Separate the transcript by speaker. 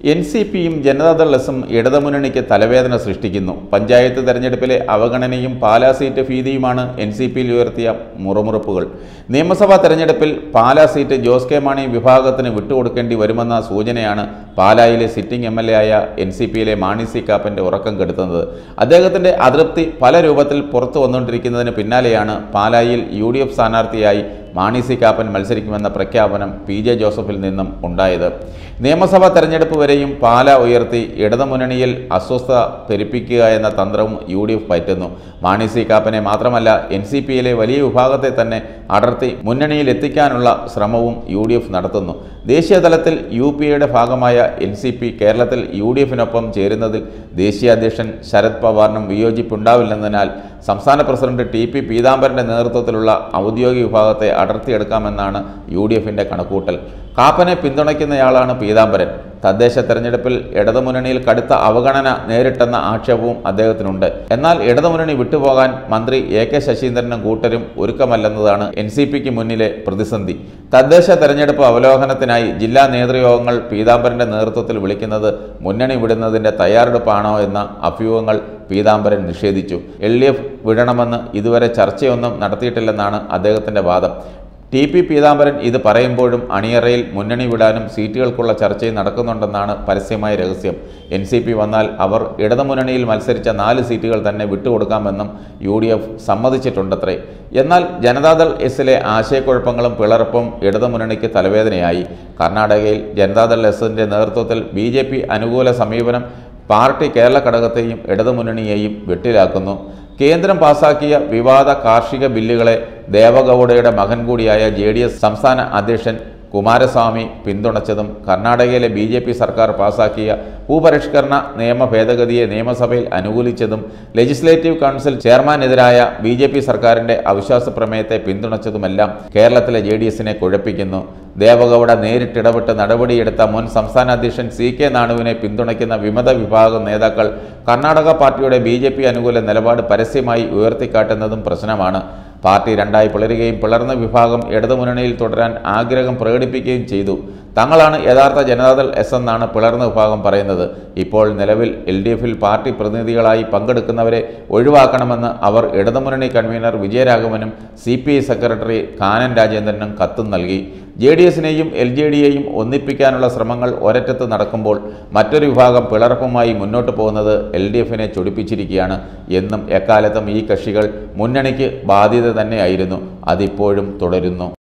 Speaker 1: N C പിയും ജനതാദൾ എസും ഇടതുമുന്നണിക്ക് തലവേദന സൃഷ്ടിക്കുന്നു പഞ്ചായത്ത് തെരഞ്ഞെടുപ്പിലെ അവഗണനയും പാലാ സീറ്റ് ഭീതിയുമാണ് എൻ സി പിയിൽ ഉയർത്തിയ മുറമുറപ്പുകൾ നിയമസഭാ തെരഞ്ഞെടുപ്പിൽ പാലാ സീറ്റ് ജോസ് കെ മാണി വിഭാഗത്തിന് വിട്ടുകൊടുക്കേണ്ടി വരുമെന്ന സൂചനയാണ് പാലായിലെ സിറ്റിംഗ് എം എൽ എ ആയ എൻ സി പിയിലെ മാണി സി കാപ്പൻ്റെ ഉറക്കം കെടുത്തുന്നത് അദ്ദേഹത്തിൻ്റെ അതൃപ്തി പല രൂപത്തിൽ പുറത്തു വന്നുകൊണ്ടിരിക്കുന്നതിന് പിന്നാലെയാണ് പാലായിൽ യു ഡി എഫ് സ്ഥാനാർത്ഥിയായി മാണി സി കാപ്പൻ മത്സരിക്കുമെന്ന പ്രഖ്യാപനം പി ജെ ജോസഫിൽ നിന്നും ഉണ്ടായത് നിയമസഭാ തെരഞ്ഞെടുപ്പ് വരെയും പാല ഉയർത്തി ഇടതുമുന്നണിയിൽ അസ്വസ്ഥത പെരുപ്പിക്കുക എന്ന തന്ത്രവും യു ഡി എഫ് പയറ്റുന്നു മാണി സി കാപ്പനെ മാത്രമല്ല എൻ സി പിയിലെ വലിയ വിഭാഗത്തെ തന്നെ അടർത്തി മുന്നണിയിൽ എത്തിക്കാനുള്ള ശ്രമവും യു ഡി എഫ് നടത്തുന്നു ദേശീയ തലത്തിൽ യു പി എയുടെ ഭാഗമായ എൻ സി പി കേരളത്തിൽ യു ഡി എഫിനൊപ്പം ചേരുന്നതിൽ ദേശീയ അധ്യക്ഷൻ ശരത് പവാറിനും വിയോജിപ്പുണ്ടാവില്ലെന്നതിനാൽ സംസ്ഥാന പ്രസിഡന്റ് ടി പി പീതാംബരന്റെ നേതൃത്വത്തിലുള്ള ഔദ്യോഗിക വിഭാഗത്തെ അടർത്തിയെടുക്കാമെന്നാണ് യു ഡി എഫിന്റെ കണക്കൂട്ടൽ കാപ്പനെ പിന്തുണയ്ക്കുന്നയാളാണ് പീതാംബരൻ തദ്ദേശ തെരഞ്ഞെടുപ്പിൽ ഇടതുമുന്നണിയിൽ കടുത്ത അവഗണന നേരിട്ടെന്ന ആക്ഷേപവും അദ്ദേഹത്തിനുണ്ട് എന്നാൽ ഇടതുമുന്നണി വിട്ടുപോകാൻ മന്ത്രി എ കെ ശശീന്ദ്രനും കൂട്ടരും ഒരുക്കമല്ലെന്നതാണ് എൻ സി പിക്ക് മുന്നിലെ പ്രതിസന്ധി തദ്ദേശ തെരഞ്ഞെടുപ്പ് അവലോകനത്തിനായി ജില്ലാ നേതൃയോഗങ്ങൾ പീതാംബരന്റെ നേതൃത്വത്തിൽ വിളിക്കുന്നത് മുന്നണി വിടുന്നതിന്റെ തയ്യാറെടുപ്പാണോ എന്ന അഭ്യൂഹങ്ങൾ പീതാംബരൻ നിഷേധിച്ചു എൽ ഡി എഫ് വിടണമെന്ന് ഇതുവരെ ചർച്ചയൊന്നും നടത്തിയിട്ടില്ലെന്നാണ് അദ്ദേഹത്തിന്റെ വാദം ടി പി പീതാംബരൻ ഇത് പറയുമ്പോഴും അണിയറയിൽ മുന്നണി വിടാനും സീറ്റുകൾക്കുള്ള ചർച്ചയും നടക്കുന്നുണ്ടെന്നാണ് പരസ്യമായ രഹസ്യം എൻ സി പി വന്നാൽ അവർ ഇടതുമുന്നണിയിൽ മത്സരിച്ച നാല് സീറ്റുകൾ തന്നെ വിട്ടുകൊടുക്കാമെന്നും യു ഡി എഫ് സമ്മതിച്ചിട്ടുണ്ടത്രേ എന്നാൽ ജനതാദൾ എസിലെ ആശയക്കുഴപ്പങ്ങളും പിളർപ്പും ഇടതുമുന്നണിക്ക് തലവേദനയായി കർണാടകയിൽ ജനതാദൾ എസിന്റെ നേതൃത്വത്തിൽ ബി ജെ പി അനുകൂല സമീപനം പാർട്ടി കേരള ഘടകത്തെയും ഇടതുമുന്നണിയെയും വെട്ടിലാക്കുന്നു കേന്ദ്രം പാസാക്കിയ വിവാദ കാർഷിക ബില്ലുകളെ ദേവഗൌഡയുടെ മകൻ കൂടിയായ ജെ ഡി എസ് സംസ്ഥാന അധ്യക്ഷൻ കുമാരസ്വാമി പിന്തുണച്ചതും കർണാടകയിലെ ബി ജെ പി സർക്കാർ പാസാക്കിയ ഭൂപരിഷ്കരണ നിയമ ഭേദഗതിയെ നിയമസഭയിൽ അനുകൂലിച്ചതും ലെജിസ്ലേറ്റീവ് കൗൺസിൽ ചെയർമാനെതിരായ ബി ജെ പി സർക്കാരിന്റെ അവിശ്വാസ പ്രമേയത്തെ പിന്തുണച്ചതുമെല്ലാം കേരളത്തിലെ ജെ ഡി എസിനെ കുഴപ്പിക്കുന്നു ദേവഗൌഡ നേരിട്ടിടപെട്ട് നടപടിയെടുത്ത മുൻ സംസ്ഥാന അധ്യക്ഷൻ സി കെ നാണുവിനെ പിന്തുണയ്ക്കുന്ന വിമത വിഭാഗം നേതാക്കൾ കർണാടക പാർട്ടിയുടെ ബി ജെ പി അനുകൂല നിലപാട് പരസ്യമായി ഉയർത്തിക്കാട്ടുന്നതും പ്രശ്നമാണ് പാർട്ടി രണ്ടായി പിളരുകയും പിളർന്ന വിഭാഗം ഇടതുമുന്നണിയിൽ തുടരാൻ ആഗ്രഹം പ്രകടിപ്പിക്കുകയും ചെയ്തു തങ്ങളാണ് യഥാർത്ഥ ജനതാദൾ എസ് എന്നാണ് പിളർന്ന വിഭാഗം പറയുന്നത് ഇപ്പോൾ നിലവിൽ എൽ ഡി എഫിൽ പാർട്ടി പ്രതിനിധികളായി പങ്കെടുക്കുന്നവരെ ഒഴിവാക്കണമെന്ന് അവർ ഇടതുമുന്നണി കൺവീനർ വിജയരാഘവനും C P I secretary Kanam രാജേന്ദ്രനും കത്തും നൽകി ജെ ഡി എസിനെയും എൽ ജെ ഡിയെയും ഒന്നിപ്പിക്കാനുള്ള ശ്രമങ്ങൾ ഒരറ്റത്ത് നടക്കുമ്പോൾ മറ്റൊരു വിഭാഗം പിളർപ്പുമായി മുന്നോട്ട് പോകുന്നത് എൽ ഡി എഫിനെ ചൊടിപ്പിച്ചിരിക്കുകയാണ് എന്നും എക്കാലത്തും ഈ കക്ഷികൾ മുന്നണിക്ക് ബാധ്യത തന്നെയായിരുന്നു അതിപ്പോഴും തുടരുന്നു